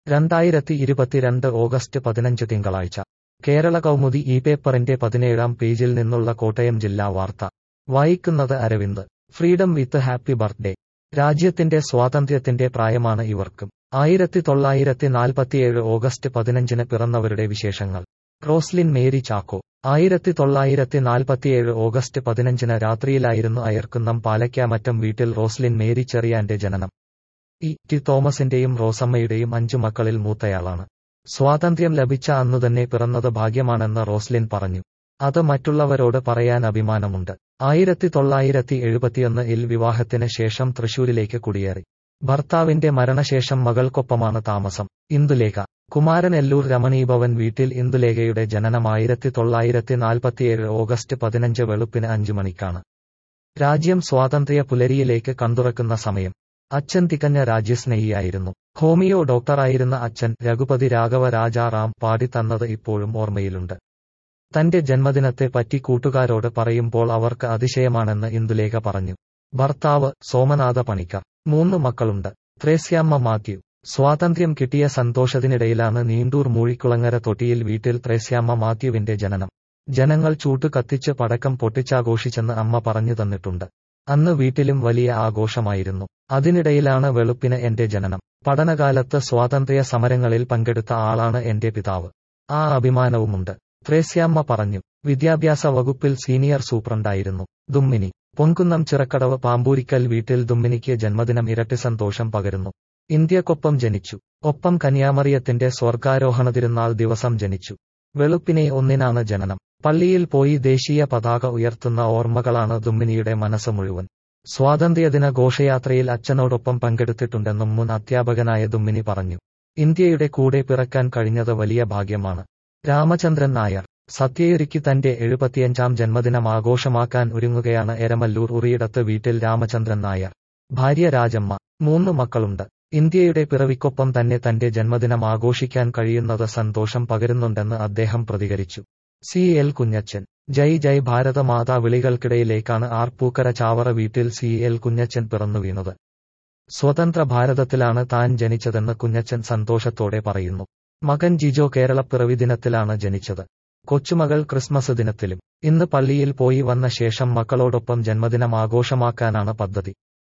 രണ്ടായിരത്തി ഇരുപത്തിരണ്ട് ഓഗസ്റ്റ് പതിനഞ്ച് തിങ്കളാഴ്ച കേരള കൗമുദി ഈ പേപ്പറിന്റെ പതിനേഴാം പേജിൽ നിന്നുള്ള കോട്ടയം ജില്ലാ വാർത്ത വായിക്കുന്നത് Aravind freedom with happy birthday രാജ്യത്തിന്റെ സ്വാതന്ത്ര്യത്തിന്റെ പ്രായമാണ് ഇവർക്കും ആയിരത്തി തൊള്ളായിരത്തി നാൽപ്പത്തിയേഴ് ഓഗസ്റ്റ് പതിനഞ്ചിന് പിറന്നവരുടെ വിശേഷങ്ങൾ റോസ്ലിൻ മേരി ചാക്കോ ആയിരത്തി തൊള്ളായിരത്തി നാൽപ്പത്തിയേഴ് ഓഗസ്റ്റ് പതിനഞ്ചിന് രാത്രിയിലായിരുന്നു അയർക്കുന്നം പാലക്കാമറ്റം വീട്ടിൽ റോസ്ലിൻ മേരി ചെറിയാന്റെ ജനനം ഇ ടി തോമസിന്റെയും റോസമ്മയുടെയും അഞ്ചു മക്കളിൽ മൂത്തയാളാണ് സ്വാതന്ത്ര്യം ലഭിച്ച അന്നുതന്നെ പിറന്നത് ഭാഗ്യമാണെന്ന് റോസ്ലിൻ പറഞ്ഞു അത് മറ്റുള്ളവരോട് പറയാൻ അഭിമാനമുണ്ട് ആയിരത്തി തൊള്ളായിരത്തി എഴുപത്തിയൊന്ന് ഇൽ വിവാഹത്തിന് ശേഷം തൃശൂരിലേക്ക് കുടിയേറി ഭർത്താവിന്റെ മരണശേഷം മകൾക്കൊപ്പമാണ് താമസം ഇന്ദുലേഖ കുമാരനെല്ലൂർ രമണീഭവൻ വീട്ടിൽ ഇന്ദുലേഖയുടെ ജനനം ആയിരത്തി തൊള്ളായിരത്തി നാൽപ്പത്തിയേഴ് ഓഗസ്റ്റ് പതിനഞ്ച് വെളുപ്പിന് അഞ്ചു മണിക്കാണ് രാജ്യം സ്വാതന്ത്ര്യ പുലരിയിലേക്ക് കണ്ടുറക്കുന്ന സമയം അച്ഛൻ തികഞ്ഞ രാജ്യസ്നേഹിയായിരുന്നു ഹോമിയോ ഡോക്ടറായിരുന്ന അച്ഛൻ രഘുപതി രാഘവ രാജാറാം പാടിത്തന്നത് ഇപ്പോഴും ഓർമ്മയിലുണ്ട് തന്റെ ജന്മദിനത്തെ പറ്റി കൂട്ടുകാരോട് പറയുമ്പോൾ അവർക്ക് അതിശയമാണെന്ന് ഇന്ദുലേഖ പറഞ്ഞു ഭർത്താവ് സോമനാഥ പണിക്കർ മൂന്ന് മക്കളുണ്ട് ത്രേസ്യാമ്മ മാത്യു സ്വാതന്ത്ര്യം കിട്ടിയ സന്തോഷത്തിനിടയിലാണ് നീണ്ടൂർ മൂഴിക്കുളങ്ങര തൊട്ടിയിൽ വീട്ടിൽ ത്രേസ്യാമ്മ മാത്യുവിന്റെ ജനനം ജനങ്ങൾ ചൂട്ട് കത്തിച്ച് പടക്കം പൊട്ടിച്ചാഘോഷിച്ചെന്ന് അമ്മ പറഞ്ഞു തന്നിട്ടുണ്ട് അന്ന് വീട്ടിലും വലിയ ആഘോഷമായിരുന്നു അതിനിടയിലാണ് വെളുപ്പിന് എന്റെ ജനനം പഠനകാലത്ത് സ്വാതന്ത്ര്യ സമരങ്ങളിൽ പങ്കെടുത്ത ആളാണ് എന്റെ പിതാവ് ആ അഭിമാനവുമുണ്ട് ത്രേസ്യാമ്മ പറഞ്ഞു വിദ്യാഭ്യാസ വകുപ്പിൽ സീനിയർ സൂപ്രണ്ടായിരുന്നു ദുമ്മിനി പൊൻകുന്നം ചിറക്കടവ് പാമ്പൂരിക്കൽ വീട്ടിൽ ദുമ്മിനിക്ക് ജന്മദിനം ഇരട്ടി സന്തോഷം പകരുന്നു ഇന്ത്യക്കൊപ്പം ജനിച്ചു ഒപ്പം കന്യാമറിയത്തിന്റെ സ്വർഗാരോഹണ തിരുനാൾ ദിവസം ജനിച്ചു വെളുപ്പിനെ ഒന്നിനാണ് ജനനം പള്ളിയിൽ പോയി ദേശീയ പതാക ഉയർത്തുന്ന ഓർമ്മകളാണ് ദുമ്മിനിയുടെ മനസ്സ് മുഴുവൻ സ്വാതന്ത്ര്യദിന ഘോഷയാത്രയിൽ അച്ഛനോടൊപ്പം പങ്കെടുത്തിട്ടുണ്ടെന്നും മുൻ അധ്യാപകനായ ദുമ്മിനി പറഞ്ഞു ഇന്ത്യയുടെ കൂടെ പിറക്കാൻ കഴിഞ്ഞത് വലിയ ഭാഗ്യമാണ് രാമചന്ദ്രൻ നായർ സത്യയൊരുക്കി തന്റെ എഴുപത്തിയഞ്ചാം ജന്മദിനം ആഘോഷമാക്കാൻ ഒരുങ്ങുകയാണ് എരമല്ലൂർ ഉറിയിടത്ത് വീട്ടിൽ രാമചന്ദ്രൻ നായർ ഭാര്യ രാജമ്മ മൂന്ന് മക്കളുണ്ട് ഇന്ത്യയുടെ പിറവിക്കൊപ്പം തന്നെ തന്റെ ജന്മദിനം ആഘോഷിക്കാൻ കഴിയുന്നത് സന്തോഷം പകരുന്നുണ്ടെന്ന് അദ്ദേഹം പ്രതികരിച്ചു സി എൽ കുഞ്ഞച്ചൻ ജയ് ജയ് ഭാരതമാതാ വിളികൾക്കിടയിലേക്കാണ് ആർപ്പൂക്കര ചാവറ വീട്ടിൽ സി എൽ കുഞ്ഞച്ചൻ പിറന്നു വീണത് സ്വതന്ത്ര ഭാരതത്തിലാണ് താൻ ജനിച്ചതെന്ന് കുഞ്ഞച്ചൻ സന്തോഷത്തോടെ പറയുന്നു മകൻ ജിജോ കേരളപ്പിറവി ദിനത്തിലാണ് ജനിച്ചത് കൊച്ചുമകൾ ക്രിസ്മസ് ദിനത്തിലും ഇന്ന് പള്ളിയിൽ പോയി വന്ന ശേഷം മക്കളോടൊപ്പം ജന്മദിനം ആഘോഷമാക്കാനാണ് പദ്ധതി